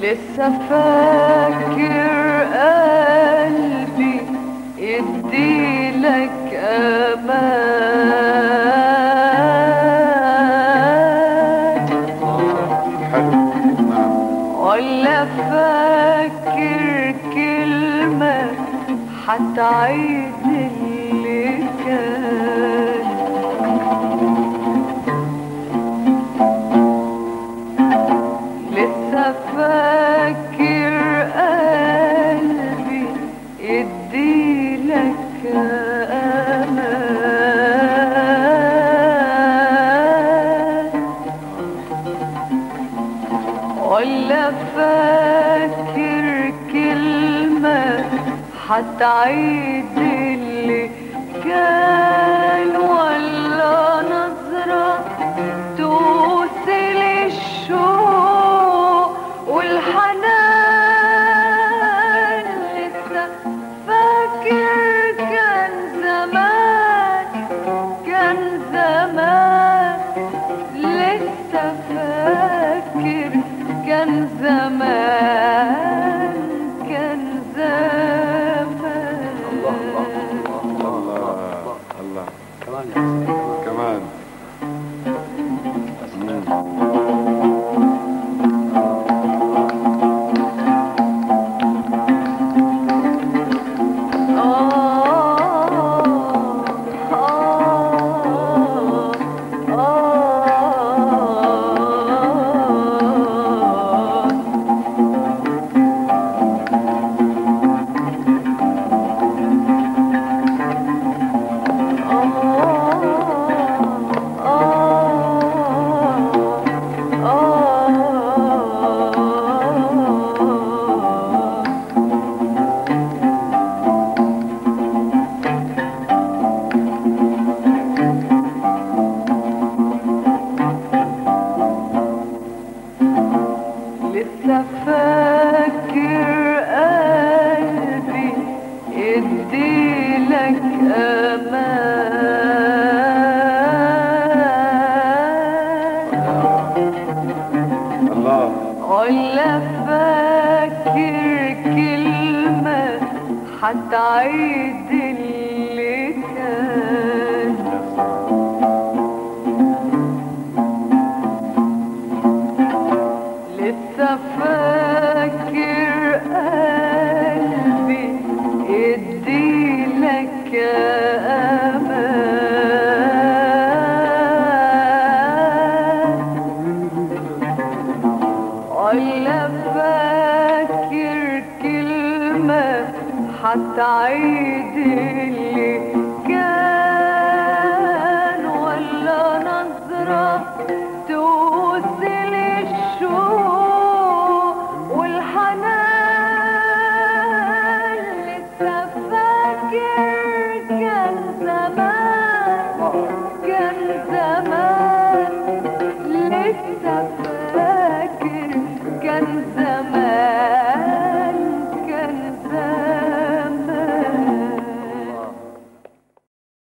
لسه فاكر قلبي يديلك امان حلو نعم ولا فاكر كلمة حتعيد اللي كان لسه فاكر قلبي يديلك امان ولا فاكر كلمة حتعيد اللي كان ولا نظرة توصل الشوق والحنان لسه فاكر كان زمان كان زمان لسه فاكر كان زمان كان زمان الله الله كمان يا حسين كمان لسه فاكر قلبي اديلك امان الله ولا فاكر كلمة حتعيد اللي كان لسه فاكر قلبي اديلك امان ولا فاكر كلمة حتعيد اللي كان ولا نظرة توصل الشوق والحنان لسه فاكر